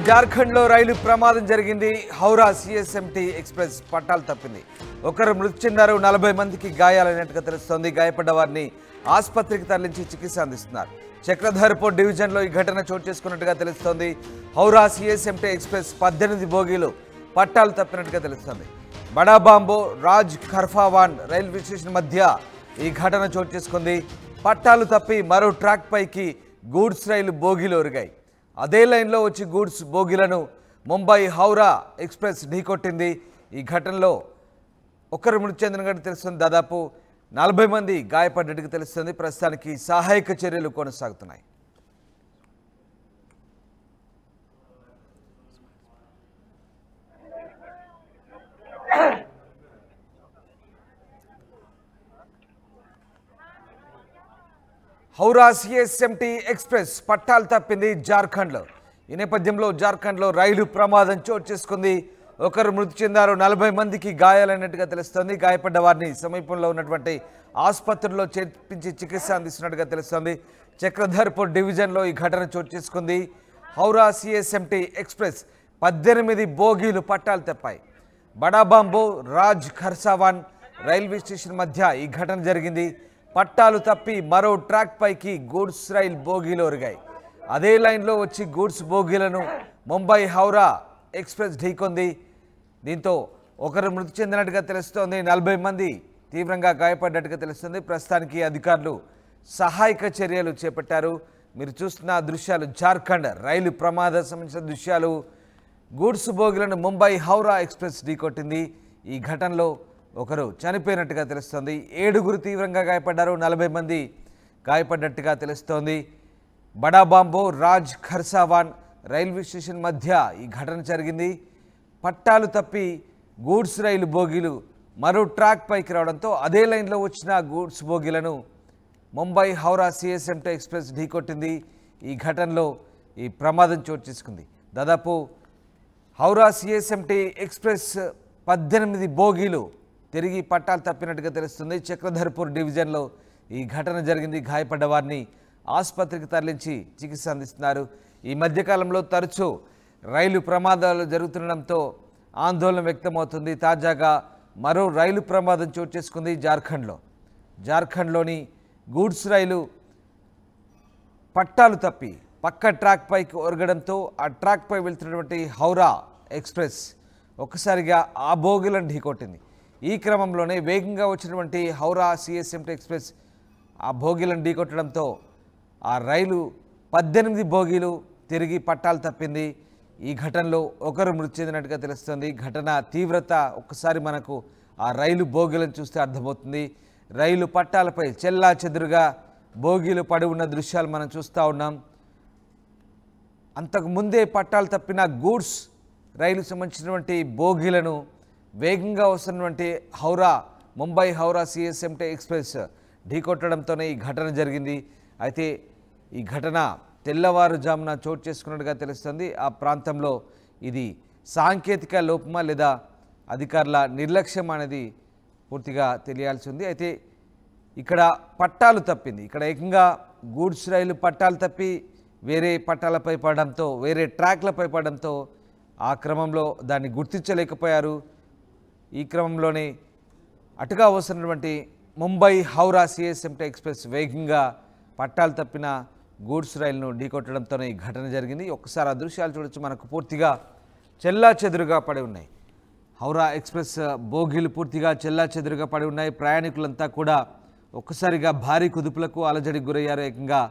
జార్ఖండ్లో రైలు ప్రమాదం జరిగింది హౌరా సిఎస్ఎంటీ ఎక్స్ప్రెస్ పట్టాలు తప్పింది ఒకరు మృతి చెందారు నలభై మందికి గాయాలైనట్టుగా తెలుస్తోంది గాయపడ్డ వారిని ఆసుపత్రికి తరలించి చికిత్స అందిస్తున్నారు చక్రధర్పూర్ డివిజన్లో ఈ ఘటన చోటు చేసుకున్నట్టుగా తెలుస్తోంది హౌరా సిఎస్ఎంటీ ఎక్స్ప్రెస్ పద్దెనిమిది బోగీలు పట్టాలు తప్పినట్టుగా తెలుస్తోంది Barabambo Rajkharsawan railway station మధ్య ఈ ఘటన చోటు చేసుకుంది పట్టాలు తప్పి మరో ట్రాక్ పైకి గూడ్స్ రైలు బోగీలు ఒరిగాయి అదే లైన్లో వచ్చి గూడ్స్ బోగీలను ముంబై హౌరా ఎక్స్ప్రెస్ ఢీకొట్టింది ఈ ఘటనలో ఒకరు మృతి చెందినట్టు తెలుస్తుంది దాదాపు నలభై మంది గాయపడ్డట్టుగా తెలుస్తుంది ప్రస్తుతానికి సహాయక చర్యలు కొనసాగుతున్నాయి హౌరా సిఎస్ఎంటీ ఎక్స్ప్రెస్ పట్టాలు తప్పింది జార్ఖండ్లో ఈ నేపథ్యంలో జార్ఖండ్లో రైలు ప్రమాదం చోటు చేసుకుంది ఒకరు మృతి చెందారు నలభై మందికి గాయాలైనట్టుగా తెలుస్తోంది గాయపడ్డ వారిని సమీపంలో ఉన్నటువంటి ఆసుపత్రిలో చేర్పించి చికిత్స అందిస్తున్నట్టుగా తెలుస్తోంది చక్రధర్పూర్ డివిజన్లో ఈ ఘటన చోటు చేసుకుంది హౌరా సిఎస్ఎంటీ ఎక్స్ప్రెస్ పద్దెనిమిది బోగీలు పట్టాలు తప్పాయి Barabambo Rajkharsawan railway station మధ్య ఈ ఘటన జరిగింది పట్టాలు తప్పి మరో ట్రాక్ పైకి గూడ్స్ రైల్ బోగీలు ఒరిగాయి అదే లైన్లో వచ్చి గూడ్స్ బోగీలను ముంబై హౌరా ఎక్స్ప్రెస్ ఢీకొంది దీంతో ఒకరు మృతి చెందినట్టుగా తెలుస్తోంది నలభై మంది తీవ్రంగా గాయపడ్డట్టుగా తెలుస్తుంది ప్రస్తుతానికి అధికారులు సహాయక చర్యలు చేపట్టారు మీరు చూస్తున్న దృశ్యాలు జార్ఖండ్ రైలు ప్రమాద సంబంధించిన దృశ్యాలు గూడ్స్ బోగిలను ముంబై హౌరా ఎక్స్ప్రెస్ ఢీకొట్టింది ఈ ఘటనలో ఒకరు చనిపోయినట్టుగా తెలుస్తోంది ఏడుగురు తీవ్రంగా గాయపడ్డారు నలభై మంది గాయపడ్డట్టుగా తెలుస్తోంది Barabambo Rajkharsawan railway station మధ్య ఈ ఘటన జరిగింది పట్టాలు తప్పి గూడ్స్ రైలు బోగీలు మరో ట్రాక్ పైకి రావడంతో అదే లైన్లో వచ్చిన గూడ్స్ బోగీలను ముంబై హౌరా సిఎస్ఎంటీ ఎక్స్ప్రెస్ ఢీకొట్టింది ఈ ఘటనలో ఈ ప్రమాదం చోటు చేసుకుంది దాదాపు హౌరా సిఎస్ఎంటీ ఎక్స్ప్రెస్ పద్దెనిమిది బోగీలు తిరిగి పట్టాలు తప్పినట్టుగా తెలుస్తుంది చక్రధర్పూర్ డివిజన్లో ఈ ఘటన జరిగింది గాయపడ్డ వారిని ఆసుపత్రికి తరలించి చికిత్స అందిస్తున్నారు ఈ మధ్యకాలంలో తరచూ రైలు ప్రమాదాలు జరుగుతుండడంతో ఆందోళన వ్యక్తమవుతుంది తాజాగా మరో రైలు ప్రమాదం చోటు చేసుకుంది జార్ఖండ్లో జార్ఖండ్లోని గూడ్స్ రైలు పట్టాలు తప్పి పక్క ట్రాక్ పైకి ఒరగడంతో ఆ ట్రాక్ పై వెళ్తున్నటువంటి హౌరా ఎక్స్ప్రెస్ ఒక్కసారిగా ఆ బోగిలను ఢీకొట్టింది ఈ క్రమంలోనే వేగంగా వచ్చినటువంటి హౌరా సిఎస్ఎంటీ ఎక్స్ప్రెస్ ఆ బోగిలను ఢీకొట్టడంతో ఆ రైలు పద్దెనిమిది బోగీలు తిరిగి పట్టాలు తప్పింది ఈ ఘటనలో ఒకరు మృతి చెందినట్టుగా తెలుస్తుంది ఘటన తీవ్రత ఒక్కసారి మనకు ఆ రైలు బోగీలను చూస్తే అర్థమవుతుంది రైలు పట్టాలపై చెల్లా చెదురుగా బోగీలు పడి ఉన్న దృశ్యాలు మనం చూస్తూ ఉన్నాం అంతకు ముందే పట్టాలు తప్పిన గూడ్స్ రైలు సంబంధించినటువంటి బోగీలను వేగంగా వస్తున్నటువంటి హౌరా ముంబై హౌరా సిఎస్ఎంటీ ఎక్స్ప్రెస్ ఢీకొట్టడంతోనే ఈ ఘటన జరిగింది అయితే ఈ ఘటన తెల్లవారుజామున చోటు చేసుకున్నట్టుగా తెలుస్తుంది ఆ ప్రాంతంలో ఇది సాంకేతిక లోపమా లేదా అధికారుల నిర్లక్ష్యం అనేది పూర్తిగా తెలియాల్సి ఉంది అయితే ఇక్కడ పట్టాలు తప్పింది ఇక్కడ ఏకంగా గూడ్స్ రైలు పట్టాలు తప్పి వేరే పట్టాలపై పడడంతో వేరే ట్రాక్లపై పడడంతో ఆ క్రమంలో దాన్ని గుర్తించలేకపోయారు ఈ క్రమంలోనే అటుగా వస్తున్నటువంటి ముంబై హౌరా సిఎస్ఎంటీ ఎక్స్ప్రెస్ వేగంగా పట్టాలు తప్పిన గూడ్స్ రైలును ఢీకొట్టడంతోనే ఈ ఘటన జరిగింది ఒక్కసారి ఆ దృశ్యాలు చూడొచ్చు మనకు పూర్తిగా చెల్లా చెదురుగా పడి ఉన్నాయి హౌరా ఎక్స్ప్రెస్ బోగీలు పూర్తిగా చెల్లా చెదురుగా పడి ఉన్నాయి ప్రయాణికులంతా కూడా ఒక్కసారిగా భారీ కుదుపులకు అలజడికి గురయ్యారు ఏకంగా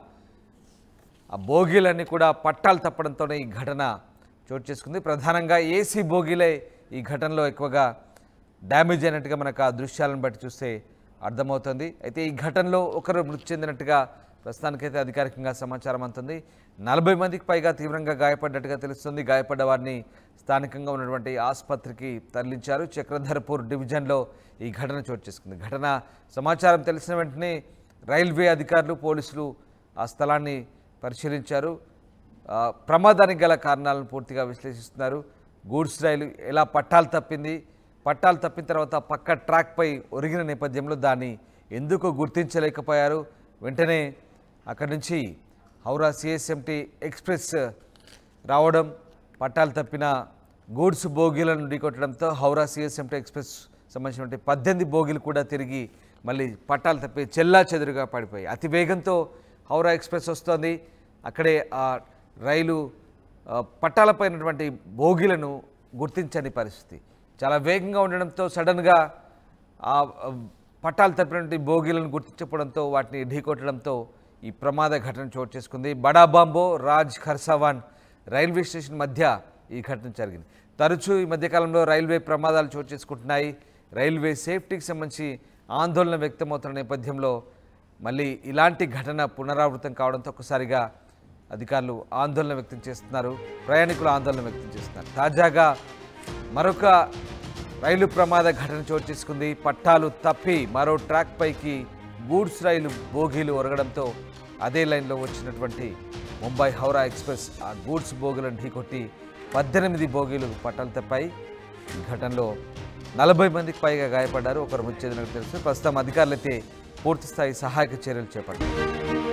ఆ బోగీలన్నీ కూడా పట్టాలు తప్పడంతోనే ఈ ఘటన చోటు చేసుకుంది ప్రధానంగా ఏసీ బోగీలే ఈ ఘటనలో ఎక్కువగా డ్యామేజ్ అయినట్టుగా మనకు ఆ దృశ్యాలను బట్టి చూస్తే అర్థమవుతుంది అయితే ఈ ఘటనలో ఒకరు మృతి చెందినట్టుగా ప్రస్తుతానికైతే అధికారికంగా సమాచారం అందుతుంది నలభై మందికి పైగా తీవ్రంగా గాయపడ్డట్టుగా తెలుస్తుంది గాయపడ్డ వారిని స్థానికంగా ఉన్నటువంటి ఆసుపత్రికి తరలించారు చక్రధర్పూర్ డివిజన్లో ఈ ఘటన చోటు చేసుకుంది ఘటన సమాచారం తెలిసిన వెంటనే రైల్వే అధికారులు పోలీసులు ఆ స్థలాన్ని పరిశీలించారు ఆ, ప్రమాదానికి గల కారణాలను పూర్తిగా విశ్లేషిస్తున్నారు గూడ్స్ రైలు ఎలా పట్టాలు తప్పింది పట్టాలు తప్పిన తర్వాత పక్క ట్రాక్పై ఒరిగిన నేపథ్యంలో దాన్ని ఎందుకు గుర్తించలేకపోయారు వెంటనే అక్కడి నుంచి హౌరా సిఎస్ఎంటీ ఎక్స్ప్రెస్ రావడం పట్టాలు తప్పిన గూడ్స్ బోగీలను ఢీకొట్టడంతో హౌరా సిఎస్ఎంటీ ఎక్స్ప్రెస్ సంబంధించినటువంటి పద్దెనిమిది బోగీలు కూడా తిరిగి మళ్ళీ పట్టాలు తప్పి చెల్లా చెదురుగా పడిపోయాయి అతి వేగంతో హౌరా ఎక్స్ప్రెస్ వస్తోంది అక్కడే ఆ రైలు ఆ, పట్టాలపైనటువంటి బోగీలను గుర్తించని పరిస్థితి చాలా వేగంగా ఉండడంతో సడన్గా ఆ ఆ, పట్టాలు తప్పినటువంటి బోగీలను గుర్తించకపోవడంతో వాటిని ఢీకొట్టడంతో ఈ ప్రమాద ఘటన చోటు చేసుకుంది Barabambo Rajkharsawan railway station మధ్య ఈ ఘటన జరిగింది తరచూ ఈ మధ్యకాలంలో రైల్వే ప్రమాదాలు చోటు చేసుకుంటున్నాయి రైల్వే సేఫ్టీకి సంబంధించి ఆందోళన వ్యక్తమవుతున్న నేపథ్యంలో మళ్ళీ ఇలాంటి ఘటన పునరావృతం కావడంతో ఒక్కసారిగా అధికారులు ఆందోళన వ్యక్తం చేస్తున్నారు ప్రయాణికులు ఆందోళన వ్యక్తం చేస్తున్నారు తాజాగా మరొక రైలు ప్రమాద ఘటన చోటు చేసుకుంది పట్టాలు తప్పి మరో ట్రాక్ పైకి గూడ్స్ రైలు బోగీలు ఒరగడంతో అదే లైన్లో వచ్చినటువంటి ముంబై హౌరా ఎక్స్ప్రెస్ ఆ గూడ్స్ బోగీలను ఢీకొట్టి పద్దెనిమిది బోగీలు పట్టాలు తప్పాయి ఈ ఘటనలో నలభై మందికి పైగా గాయపడ్డారు ఒకరు మృతి చెందినట్టు తెలుసు ప్రస్తుతం అధికారులైతే పూర్తిస్థాయి సహాయక చర్యలు చేపట్టారు